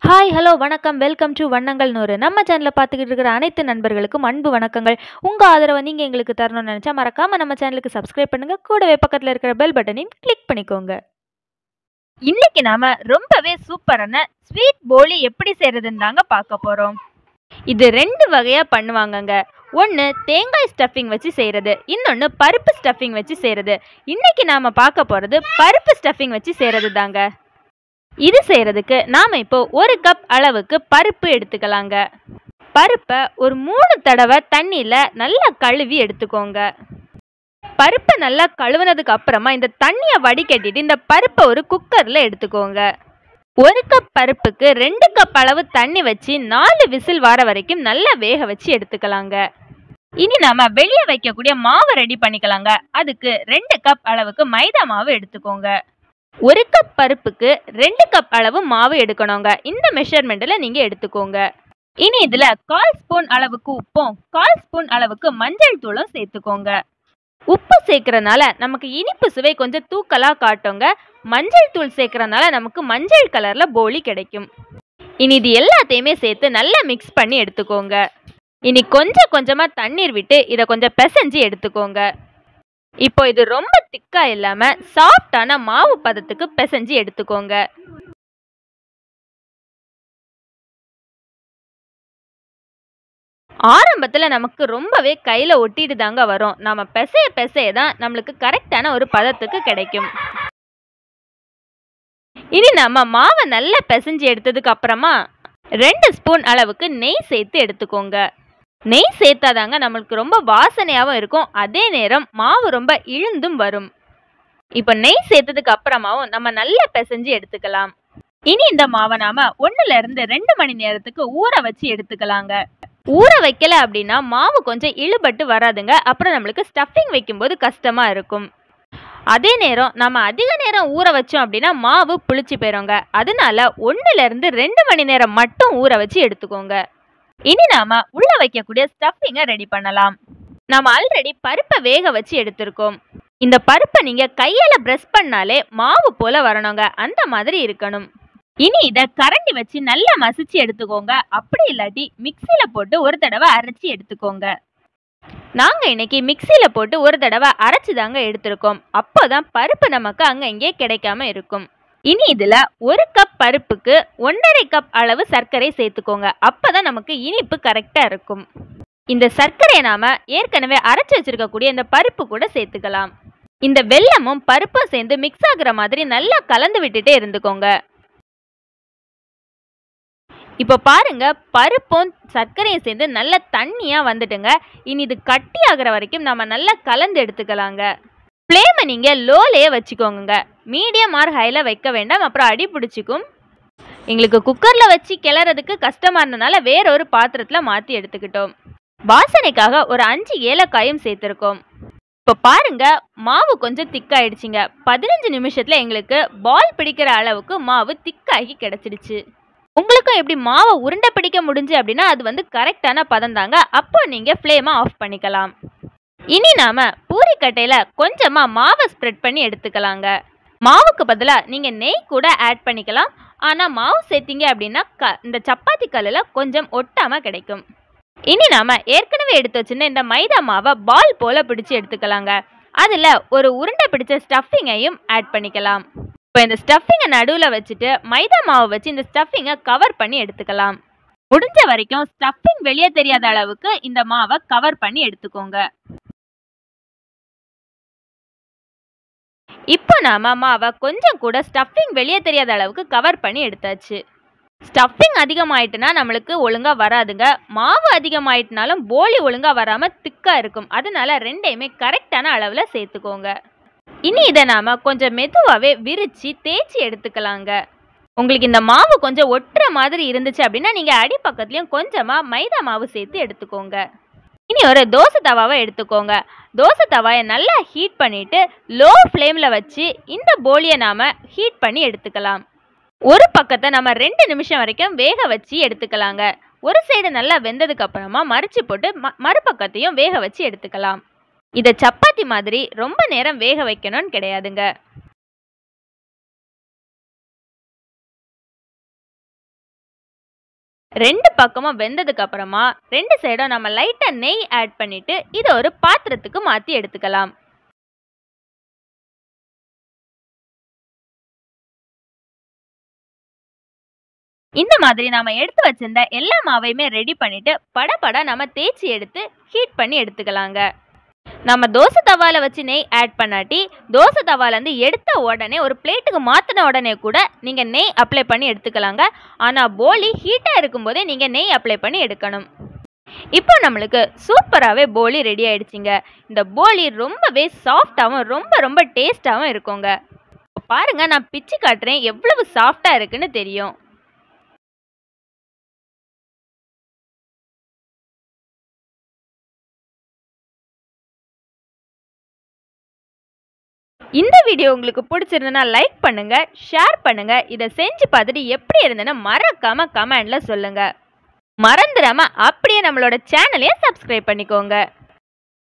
hi hello வணக்கம் welcome to வண்ணங்கள் நூறு நம்ம சேனலில் பார்த்துக்கிட்டு இருக்கிற அனைத்து நண்பர்களுக்கும் அன்பு வணக்கங்கள் உங்கள் ஆதரவை நீங்கள் எங்களுக்கு தரணும்னு நினச்சா மறக்காமல் நம்ம சேனலுக்கு சப்ஸ்கிரைப் பண்ணுங்கள் கூடவே பக்கத்தில் இருக்கிற பெல் பட்டனையும் கிளிக் பண்ணிக்கோங்க இன்னைக்கு நாம ரொம்பவே சூப்பரான ஸ்வீட் போலி எப்படி செய்யறதுன்னு தாங்க பார்க்க போகிறோம் இது ரெண்டு வகையாக பண்ணுவாங்கங்க ஒன்று தேங்காய் ஸ்டஃபிங் வச்சு செய்கிறது இன்னொன்று பருப்பு ஸ்டஃபிங் வச்சு செய்கிறது இன்னைக்கு நாம் பார்க்க போகிறது பருப்பு ஸ்டஃபிங் வச்சு செய்கிறது தாங்க இது செய்கிறதுக்கு நாம் இப்போ ஒரு கப் அளவுக்கு பருப்பு எடுத்துக்கலாங்க பருப்பை ஒரு மூணு தடவை தண்ணியில் நல்லா கழுவி எடுத்துக்கோங்க பருப்பை நல்லா கழுவுனதுக்கு அப்புறமா இந்த தண்ணியை வடிகட்டிட்டு இந்த பருப்பை ஒரு குக்கரில் எடுத்துக்கோங்க ஒரு கப் பருப்புக்கு ரெண்டு கப் அளவு தண்ணி வச்சு நாலு விசில் வர வரைக்கும் நல்லா வேக வச்சு எடுத்துக்கலாங்க இனி நாம வெளியே வைக்கக்கூடிய மாவை ரெடி பண்ணிக்கலாங்க அதுக்கு ரெண்டு கப் அளவுக்கு மைதா மாவு எடுத்துக்கோங்க ஒரு கப் பருப்புக்கு ரெண்டு கப் அளவு மாவு எடுக்கணுங்க இந்த மெஷர்மெண்ட்டில் நீங்கள் எடுத்துக்கோங்க இனி இதில் கால் ஸ்பூன் அளவுக்கு உப்பும் கால் ஸ்பூன் அளவுக்கு மஞ்சள் தூளும் சேர்த்துக்கோங்க உப்பு சேர்க்கறனால நமக்கு இனிப்பு சுவை கொஞ்சம் தூக்கலாக காட்டுங்க மஞ்சள் தூள் சேர்க்கறனால நமக்கு மஞ்சள் கலரில் போலி கிடைக்கும் இனி இது எல்லாத்தையுமே சேர்த்து நல்லா மிக்ஸ் பண்ணி எடுத்துக்கோங்க இனி கொஞ்சம் கொஞ்சமாக தண்ணீர் விட்டு இதை கொஞ்சம் பிசைஞ்சு எடுத்துக்கோங்க இப்போ இது ரொம்ப திக்கா இல்லாம சாஃப்டான மாவு பதத்துக்கு பிசைஞ்சு எடுத்துக்கோங்க ஆரம்பத்தில் நமக்கு ரொம்பவே கையில் ஒட்டிட்டு தாங்க வரும் நாம பிசைய பிசைய தான் நம்மளுக்கு கரெக்டான ஒரு பதத்துக்கு கிடைக்கும் இனி நம்ம மாவை நல்லா பிசைஞ்சு எடுத்ததுக்கு அப்புறமா ரெண்டு ஸ்பூன் அளவுக்கு நெய் சேர்த்து எடுத்துக்கோங்க நெய் சேர்த்தாதாங்க நம்மளுக்கு ரொம்ப வாசனையாகவும் இருக்கும் அதே நேரம் மாவு ரொம்ப இழுந்தும் வரும் இப்போ நெய் சேர்த்ததுக்கு அப்புறமாவும் நம்ம நல்லா பிசைஞ்சு எடுத்துக்கலாம் இனி இந்த மாவை நாம ஒன்னுல இருந்து ரெண்டு மணி நேரத்துக்கு ஊற வச்சு எடுத்துக்கலாங்க ஊற வைக்கல அப்படின்னா மாவு கொஞ்சம் இழுபட்டு வராதுங்க அப்புறம் நம்மளுக்கு ஸ்டஃபிங் வைக்கும்போது கஷ்டமா இருக்கும் அதே நேரம் நம்ம அதிக நேரம் ஊற வச்சோம் அப்படின்னா மாவு புளிச்சு போயிடுங்க அதனால ஒன்னுல இருந்து ரெண்டு மணி நேரம் மட்டும் ஊற வச்சு எடுத்துக்கோங்க இனி நாம உள்ள வைக்கக்கூடிய ஸ்டஃபிங்கை ரெடி பண்ணலாம் நாம ஆல்ரெடி பருப்பை வேக வச்சு எடுத்திருக்கோம் இந்த பருப்பை நீங்க கையால பிரஷ் பண்ணாலே மாவு போல வரணுங்க அந்த மாதிரி இருக்கணும் இனி இத கரண்டி வச்சு நல்லா மசிச்சு எடுத்துக்கோங்க அப்படி இல்லாட்டி மிக்சியில போட்டு ஒரு தடவை அரைச்சி எடுத்துக்கோங்க நாங்க இன்னைக்கு மிக்சியில போட்டு ஒரு தடவை அரைச்சு தாங்க எடுத்திருக்கோம் அப்போதான் பருப்பு நமக்கு அங்க இங்கே கிடைக்காம இருக்கும் இனி இதுல ஒரு கப் பருப்புக்கு ஒன்றரை கப் அளவு சர்க்கரை சேர்த்துக்கோங்க அப்பதான் நமக்கு இனிப்பு கரெக்டா இருக்கும் இந்த சர்க்கரையை நாம ஏற்கனவே அரைச்சு வச்சிருக்கக்கூடிய இந்த பருப்பு கூட சேர்த்துக்கலாம் இந்த வெல்லமும் பருப்பும் சேர்ந்து மிக்ஸ் ஆகுற மாதிரி நல்லா கலந்து விட்டுட்டே இருந்துக்கோங்க இப்போ பாருங்க பருப்பும் சர்க்கரையும் சேர்ந்து நல்ல தண்ணியா வந்துட்டுங்க இனி இது கட்டி ஆகுற வரைக்கும் நம்ம நல்லா கலந்து எடுத்துக்கலாங்க ஃப்ளேமை நீங்கள் லோலேயே வச்சுக்கோங்க மீடியம் ஆர் ஹையில் வைக்க வேண்டாம் அப்புறம் அடி பிடிச்சிக்கும் எங்களுக்கு குக்கரில் வச்சு கிளறதுக்கு கஷ்டமாக இருந்தனால வேற ஒரு பாத்திரத்தில் மாற்றி எடுத்துக்கிட்டோம் வாசனைக்காக ஒரு அஞ்சு ஏலக்காயும் சேர்த்துருக்கோம் இப்போ பாருங்க மாவு கொஞ்சம் திக்காயிடுச்சிங்க பதினஞ்சு நிமிஷத்தில் எங்களுக்கு பால் பிடிக்கிற அளவுக்கு மாவு திக்காகி கிடச்சிடுச்சு உங்களுக்கும் எப்படி மாவை உருண்டை பிடிக்க முடிஞ்சு அப்படின்னா அது வந்து கரெக்டான பதம் தாங்க அப்போ நீங்கள் ஃப்ளேமை ஆஃப் பண்ணிக்கலாம் இனி நாம பூரிக்கட்டையில கொஞ்சமா மாவை ஸ்ப்ரெட் பண்ணி எடுத்துக்கலாங்க மாவுக்கு பதிலாக நீங்கள் நெய் கூட ஆட் பண்ணிக்கலாம் ஆனால் மாவு சேர்த்தீங்க அப்படின்னா க இந்த சப்பாத்தி கல்லில் கொஞ்சம் ஒட்டாமல் கிடைக்கும் இனி நாம ஏற்கனவே எடுத்து வச்சிருந்த இந்த மைதா மாவை பால் போல பிடிச்சு எடுத்துக்கலாங்க அதில் ஒரு உருண்டை பிடிச்ச ஸ்டஃபிங்கையும் ஆட் பண்ணிக்கலாம் இப்போ இந்த ஸ்டஃபிங்கை நடுவில் வச்சுட்டு மைதா மாவை வச்சு இந்த ஸ்டஃபிங்கை கவர் பண்ணி எடுத்துக்கலாம் முடிஞ்ச வரைக்கும் ஸ்டஃபிங் வெளியே தெரியாத அளவுக்கு இந்த மாவை கவர் பண்ணி எடுத்துக்கோங்க இப்போ நாம மாவை கொஞ்சம் கூட ஸ்டஃபிங் வெளியே தெரியாத அளவுக்கு கவர் பண்ணி எடுத்தாச்சு ஸ்டஃபிங் அதிகமாயிட்டுனா நம்மளுக்கு ஒழுங்காக வராதுங்க மாவு அதிகமாயிட்டுனாலும் போலி ஒழுங்காக வராமல் திக்காக இருக்கும் அதனால ரெண்டையுமே கரெக்டான அளவில் சேர்த்துக்கோங்க இனி இதை நாம் கொஞ்சம் மெதுவாகவே விரித்து தேய்ச்சி எடுத்துக்கலாங்க உங்களுக்கு இந்த மாவு கொஞ்சம் ஒட்டுற மாதிரி இருந்துச்சு அப்படின்னா நீங்கள் அடி பக்கத்துலேயும் கொஞ்சமாக மைதா மாவு சேர்த்து எடுத்துக்கோங்க இனி ஒரு தோசை தவாவை எடுத்துக்கோங்க தோசை தவாயை நல்லா ஹீட் பண்ணிவிட்டு லோ ஃப்ளேமில் வச்சு இந்த போலியை நாம் ஹீட் பண்ணி எடுத்துக்கலாம் ஒரு பக்கத்தை நம்ம ரெண்டு நிமிஷம் வரைக்கும் வேக வச்சு எடுத்துக்கலாங்க ஒரு சைடு நல்லா வெந்ததுக்கு அப்புறமா மறிச்சு போட்டு ம மறுபக்கத்தையும் வேக வச்சு எடுத்துக்கலாம் இதை சப்பாத்தி மாதிரி ரொம்ப நேரம் வேக வைக்கணும்னு கிடையாதுங்க ரெண்டு பக்கமும் வெந்ததுக்கு அப்புறமா ரெண்டு சைடும் நம்ம லைட்டா நெய் ஆட் பண்ணிட்டு இதை ஒரு பாத்திரத்துக்கு மாத்தி எடுத்துக்கலாம் இந்த மாதிரி நாம எடுத்து வச்சிருந்த எல்லா மாவையுமே ரெடி பண்ணிட்டு படபட நம்ம தேய்ச்சி எடுத்து ஹீட் பண்ணி எடுத்துக்கலாங்க நம்ம தோசை தவால வச்சு நெய் ஆட் பண்ணாட்டி தோசை தவாலேருந்து எடுத்த உடனே ஒரு பிளேட்டுக்கு மாற்றின உடனே கூட நீங்கள் நெய் அப்ளை பண்ணி எடுத்துக்கலாங்க ஆனால் போலி ஹீட்டாக இருக்கும்போதே நீங்கள் நெய் அப்ளை பண்ணி எடுக்கணும் இப்போ நம்மளுக்கு சூப்பராகவே போலி ரெடி ஆயிடுச்சுங்க இந்த போலி ரொம்பவே சாஃப்டாகவும் ரொம்ப ரொம்ப டேஸ்டாகவும் இருக்குங்க பாருங்க நான் பிச்சு காட்டுறேன் எவ்வளவு சாஃப்டாக இருக்குன்னு தெரியும் இந்த வீடியோ உங்களுக்கு பிடிச்சிருந்தனா லைக் பண்ணுங்க ஷேர் பண்ணுங்க இதை செஞ்சு பார்த்துட்டு எப்படி இருந்ததுன்னு மறக்காம கமெண்ட்ல சொல்லுங்க மறந்துடாம அப்படியே நம்மளோட சேனலையும் சப்ஸ்கிரைப் பண்ணிக்கோங்க